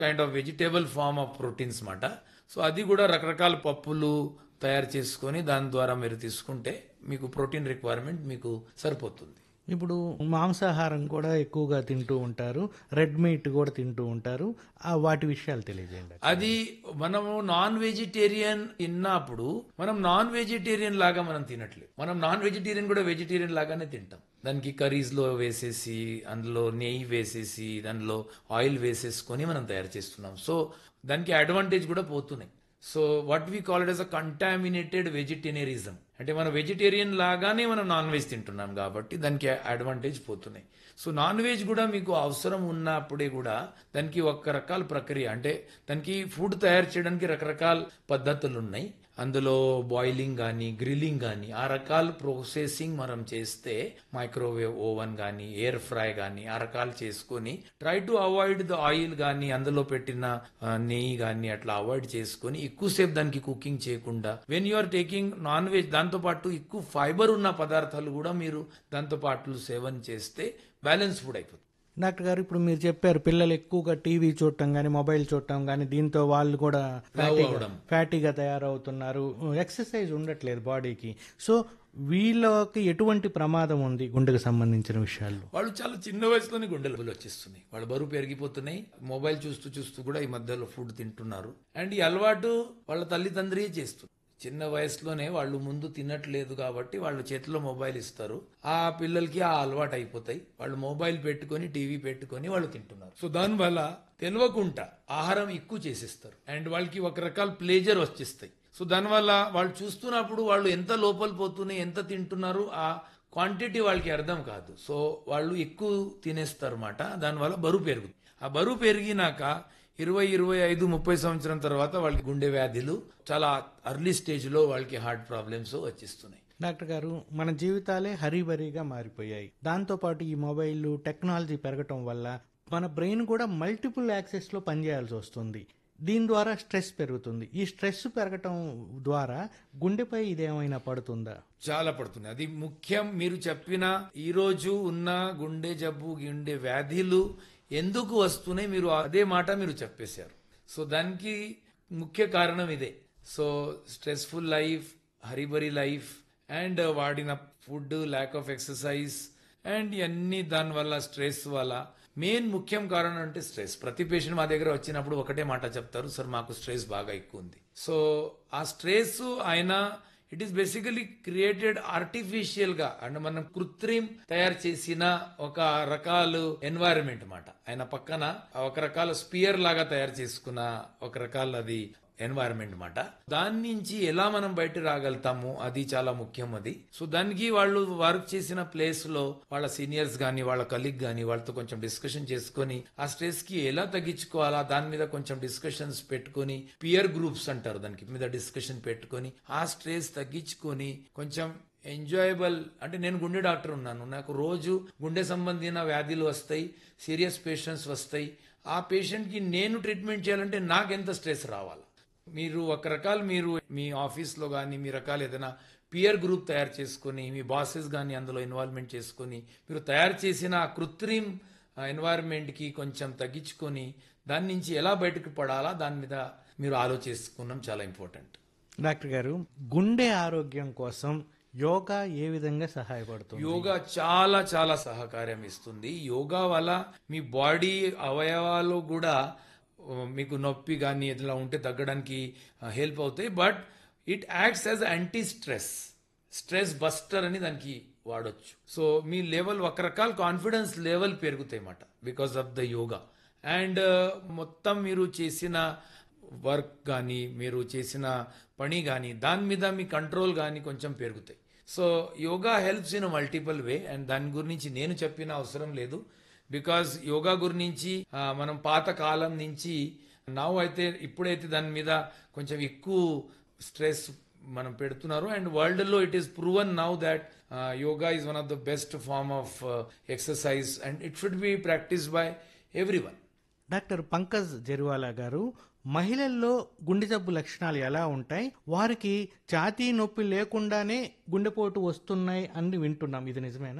Kind of vegetable form of proteins మాట so అది కూడా రకరకాల పప్పులు తయారు చేసుకొని దాని ద్వారా మీరు తీసుకుంటే మీకు ప్రోటీన్ రిక్వైర్మెంట్ మీకు సరిపోతుంది ఇప్పుడు మాంసాహారం కూడా ఎక్కువగా తింటూ ఉంటారు రెడ్ మీట్ కూడా తింటూ ఉంటారు ఆ వాటి విషయాలు తెలియజేయండి అది మనము నాన్ వెజిటేరియన్ తిన్నప్పుడు మనం నాన్ వెజిటేరియన్ లాగా మనం తినట్లేదు మనం నాన్ వెజిటేరియన్ కూడా వెజిటేరియన్ లాగానే తింటాం దానికి కర్రీస్ లో వేసేసి అందులో నెయ్యి వేసేసి దానిలో ఆయిల్ వేసేసుకొని మనం తయారు చేస్తున్నాం సో దానికి అడ్వాంటేజ్ కూడా పోతున్నాయి so what we call it as a contaminated vegetarianism అంటే మన వెజిటేరియన్ లాగానే మనం నాన్ వెజ్ తింటున్నాం కాబట్టి దానికి అడ్వాంటేజ్ పోతున్నాయి సో నాన్ వెజ్ కూడా మీకు అవసరం ఉన్నప్పుడే కూడా దానికి ఒక రకాల ప్రక్రియ అంటే దానికి ఫుడ్ తయారు చేయడానికి రకరకాల పద్ధతులు ఉన్నాయి అందులో బాయిలింగ్ కానీ గ్రిల్లింగ్ కానీ ఆ రకాల ప్రాసెసింగ్ మనం చేస్తే మైక్రోవేవ్ ఓవెన్ కానీ ఎయిర్ ఫ్రై కానీ ఆ రకాలు చేసుకొని try to avoid the oil కానీ అందులో పెట్టిన ఆ, నెయ్యి కానీ అట్లా అవాయిడ్ చేసుకొని ఎక్కువసేపు దానికి కుకింగ్ చేయకుండా when you are taking non veg దాంతో పాటు ఎక్కువ ఫైబర్ ఉన్న పదార్థాలు కూడా మీరు దాంతో పాటు సేవన చేస్తే బ్యాలెన్స్ ఫుడ్ అయిపోతుంది డాక్టర్ గారు ఇప్పుడు మీరు చెప్పారు పిల్లలు ఎక్కువగా టీవీ చూడటం కానీ మొబైల్ చూడటం కానీ దీంతో వాళ్ళు కూడా ఫ్యాటీగా అవడం. ఫ్యాటీగా తయారవుతున్నారు ఎక్సర్సైజ్ ఉండట్లేదు బాడీకి సో వీళ్ళకి ఎటువంటి ప్రమాదం ఉంది గుండెకు సంబంధించిన విషయాల్లో వాళ్ళు చాలా చిన్న వయసులోనే గుండెలు వచ్చేస్తున్నాయి వాళ్ళ బరువు పెరిగిపోతున్నాయి మొబైల్ చూస్తూ చూస్తూ కూడా ఈ మధ్యలో ఫుడ్ తింటున్నారు అండ్ ఈ అలవాటు వాళ్ళ తల్లిదండ్రియే చేస్తుంది చిన్న వయసులోనే వాళ్ళు ముందు తినట్లేదు కాబట్టి వాళ్ళ చేతిలో మొబైల్ ఇస్తారు ఆ పిల్లలకి ఆ అలవాటు అయిపోతాయి వాళ్ళు మొబైల్ పెట్టుకొని టీవీ పెట్టుకొని వాళ్ళు తింటున్నారు సో దానివల్ల తెలియకుండా ఆహారం ఎక్కువ చేసేస్తారు అండ్ వాళ్ళకి ఒక రకాల ప్లేజర్ వచ్చేస్తాయి సో దానివల్ల వాళ్ళు చూస్తున్నప్పుడు వాళ్ళు ఎంత లోపల పోతున్నాయి ఎంత తింటున్నారు ఆ క్వాంటిటీ వాళ్ళకి అర్థం కాదు సో వాళ్ళు ఎక్కువ తినేస్తారు అన్నమాట దానివల్ల బరువు పెరుగుతుంది ఆ బరువు పెరిగినాక ఇరవై ఇరవై ఐదు ముప్పై సంవత్సరం తర్వాత వాళ్ళకి గుండె వ్యాధులు చాలా అర్లీ స్టేజ్లో వాళ్ళకి హార్ట్ ప్రాబ్లమ్స్ వచ్చేస్తున్నాయి డాక్టర్ గారు మన జీవితాలే హరీబరీగా మారిపోయాయి దాంతోపాటు ఈ మొబైల్ టెక్నాలజీ పెరగటం వల్ల మన బ్రెయిన్ కూడా మల్టిపుల్ యాక్సెస్లో పనిచేయాల్సి వస్తుంది దీని ద్వారా స్ట్రెస్ పెరుగుతుంది ఈ స్ట్రెస్ పెరగటం ద్వారా గుండెపై ఇదేమైనా పడుతుందా చాలా పడుతుంది అది ముఖ్యం మీరు చెప్పిన ఈ రోజు ఉన్న గుండె జబ్బు గుండె వ్యాధులు ఎందుకు వస్తున్నాయి మీరు అదే మాట మీరు చెప్పేశారు సో దానికి ముఖ్య కారణం ఇదే సో స్ట్రెస్ఫుల్ లైఫ్ హరిబరి లైఫ్ అండ్ వాడిన food lack of exercise and ఇవన్నీ దానివల్ల స్ట్రెస్ వల్ల మెయిన్ ముఖ్యం కారణం అంటే స్ట్రెస్ ప్రతి పేషెంట్ మా దగ్గర వచ్చినప్పుడు ఒకటే మాట చెప్తారు సార్ మాకు స్ట్రెస్ బాగా ఎక్కువ ఉంది సో ఆ స్ట్రెస్ ఆయన it is basically created artificial గా అండ్ మనం కృత్రిం తయారు చేసిన ఒక రకాలు ఎన్వైరన్మెంట్ మాట ఆయన పక్కన ఒక రకాల స్పియర్ లాగా తయారు చేసుకున్న ఒక రకాల అది ఎన్వైరన్మెంట్ మాట దాని నుంచి ఎలా మనం బయట రాగలుగుతాము అది చాలా ముఖ్యం అది సో దానికి వాళ్ళు వర్క్ చేసిన ప్లేస్ లో వాళ్ళ సీనియర్స్ గాని వాళ్ళ కలీగ్ గాని వాళ్ళతో కొంచెం డిస్కషన్ చేసుకొని ఆ స్ట్రెస్ కి ఎలా తగ్గించుకోవాలా దాని మీద కొంచెం డిస్కషన్స్ పెట్టుకొని పియర్ గ్రూప్స్ అంటారు దానికి మీద డిస్కషన్ పెట్టుకొని ఆ స్ట్రెస్ తగ్గించుకొని కొంచెం ఎంజాయబుల్ అంటే నేను గుండె డాక్టర్ ఉన్నాను నాకు రోజు గుండె సంబంధించిన వ్యాధులు వస్తాయి సీరియస్ పేషెంట్స్ వస్తాయి ఆ పేషెంట్కి నేను ట్రీట్మెంట్ చేయాలంటే నాకెంత స్ట్రెస్ రావాలి మీరు ఒక రకాలు మీరు మీ ఆఫీస్లో కానీ మీ రకాలు ఏదైనా పియర్ గ్రూప్ తయారు చేసుకొని మీ బాసెస్ కానీ అందులో ఇన్వాల్వ్మెంట్ చేసుకొని మీరు తయారు చేసిన ఆ కృత్రిమ్ ఎన్వైరన్మెంట్కి కొంచెం తగ్గించుకొని దాని నుంచి ఎలా బయటకు పడాలా దాని మీద మీరు ఆలోచించుకున్నాం చాలా ఇంపార్టెంట్ డాక్టర్ గారు గుండె ఆరోగ్యం కోసం యోగా ఏ విధంగా సహాయపడుతుంది యోగా చాలా చాలా సహకారం ఇస్తుంది యోగా వల్ల మీ బాడీ అవయవాలు కూడా ఆ, మీకు నొప్పి కానీ ఇట్లా ఉంటే తగ్గడానికి హెల్ప్ అవుతాయి but it acts as anti stress stress buster అని దానికి వాడొచ్చు సో మీ లెవెల్ ఒక రకాల కాన్ఫిడెన్స్ లెవెల్ పెరుగుతాయి అన్నమాట because of the yoga and మొత్తం మీరు చేసిన వర్క్ కానీ మీరు చేసిన పని కానీ దాని మీద మీ కంట్రోల్ కానీ కొంచెం పెరుగుతాయి so yoga helps in multiple way and దాని గురించి నేను చెప్పిన అవసరం లేదు బికాజ్ యోగా గురించి ఆ, మనం పాత కాలం నుంచి నవ్వు అయితే ఇప్పుడైతే దాని మీద కొంచెం ఎక్కువ స్ట్రెస్ మనం పెడుతున్నారు అండ్ వరల్డ్ లో it is proven now that yoga is one of the best form of exercise and it should be practice by every one doctor Pankaj Jeruwala garu మహిళల్లో గుండె జబ్బు లక్షణాలు ఎలా ఉంటాయి వారికి ఛాతీ నొప్పి లేకుండానే గుండెపోటు వస్తున్నాయి అని వింటున్నాం ఇది నిజమేనా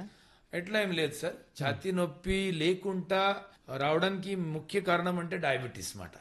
ఎట్లా ఏం లేదు సార్ ఛాతీ నొప్పి లేకుండా రావడానికి ముఖ్య కారణం అంటే డయాబెటీస్ మాట